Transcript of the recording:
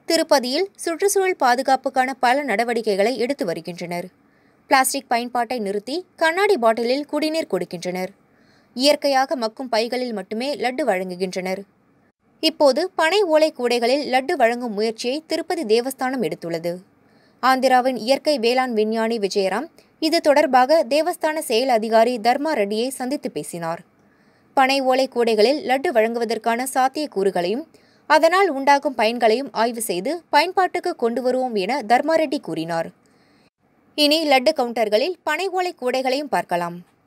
திருப்பதியில் சுற்றுச்சூழல் பாதுகாப்புக்கான பல நடவடிக்கைகளை எடுத்து வருகின்றனர் பிளாஸ்டிக் பயன்பாட்டை நிறுத்தி கண்ணாடி பாட்டிலில் குடிநீர் கொடுக்கின்றனர் இயற்கையாக மக்கும் பைகளில் மட்டுமே லட்டு வழங்குகின்றனர் இப்போது பனை ஓலை கூடைகளில் லட்டு வழங்கும் முயற்சியை திருப்பதி தேவஸ்தானம் எடுத்துள்ளது ஆந்திராவின் இயற்கை வேளாண் விஞ்ஞானி விஜயராம் இது தொடர்பாக தேவஸ்தான செயல் அதிகாரி தர்மா ரெட்டியை சந்தித்து பேசினார் பனை ஓலை கூடைகளில் லட்டு வழங்குவதற்கான சாத்தியக்கூறுகளையும் அதனால் உண்டாகும் பயன்களையும் ஆய்வு செய்து பயன்பாட்டுக்கு கொண்டு வருவோம் என தர்மா ரெட்டி கூறினார் இனி லட்டு கவுண்டர்களில் பனை ஓலை கூடைகளையும் பார்க்கலாம்